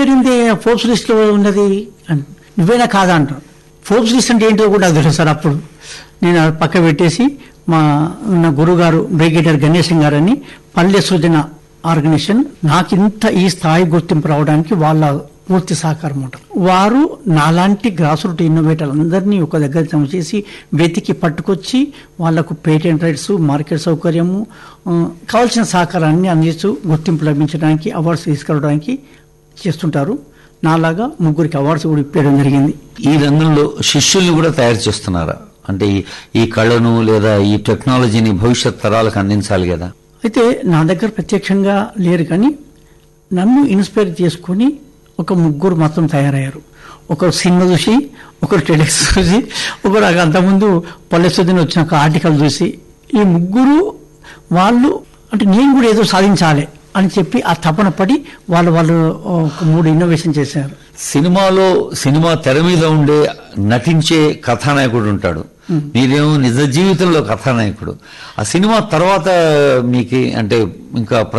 పేరుంది Forbes list లో ఉన్నది అని నువ్వేనా కాదా అంటారు ఫోర్బ్స్ లిస్ట్ అంటే ఏంటో కూడా నాకు తెలుసు సార్ అప్పుడు నేను అది పక్క పెట్టేసి మా నా గురుగారు బ్రిగేడియర్ గణేశం గారని పల్లె సృజన ఆర్గనైజేషన్ నాకు ఇంత ఈ స్థాయి గుర్తింపు రావడానికి వాళ్ళ పూర్తి సహకారం ఉంటుంది వారు నాలాంటి గ్రాస్ రూట్ ఇన్నోవేటర్లు అందరినీ ఒక దగ్గర జమ చేసి వెతికి పట్టుకొచ్చి వాళ్లకు పేటెంట్ రైట్స్ మార్కెట్ సౌకర్యము ఆ, కావాల్సిన సహకారాన్ని అందిస్తూ గుర్తింపు లభించడానికి అవార్డ్స్ తీసుకురావడానికి చేస్తుంటారు నాలాగా ముగ్గురికి అవార్డ్స్ కూడా ఇప్పేయడం జరిగింది ఈ రంగంలో శిష్యుల్ని కూడా తయారు చేస్తున్నారా అంటే ఈ- ఈ కళను లేదా ఈ టెక్నాలజీని భవిష్యత్ తరాలకు అందించాలి కదా అయితే నా దగ్గర ప్రత్యక్షంగా లేరు కానీ నన్ను ఇన్స్పైర్ చేసుకొని ఒక ముగ్గురు మాత్రం తయారయ్యారు ఒకరు సినిమా చూసి ఒకరు టెలిక్స్ చూసి ఒకరు అంతకుముందు పల్లెసుదిని వచ్చిన ఒక ఆర్టికల్ చూసి ఈ ముగ్గురు వాళ్ళు అంటే నేను కూడా ఏదో సాధించాలి అని చెప్పి ఆ తపన పడి వాళ్ళు వాళ్ళు ఒక మూడు ఇన్నోవేషన్ చేశారు సినిమాలో సినిమా తెర మీద ఉండే నటించే కథానాయకుడు ఉంటాడు మీరేమో నిజ జీవితంలో కథానాయకుడు ఆ సినిమా తర్వాత మీకు అంటే ఇంకా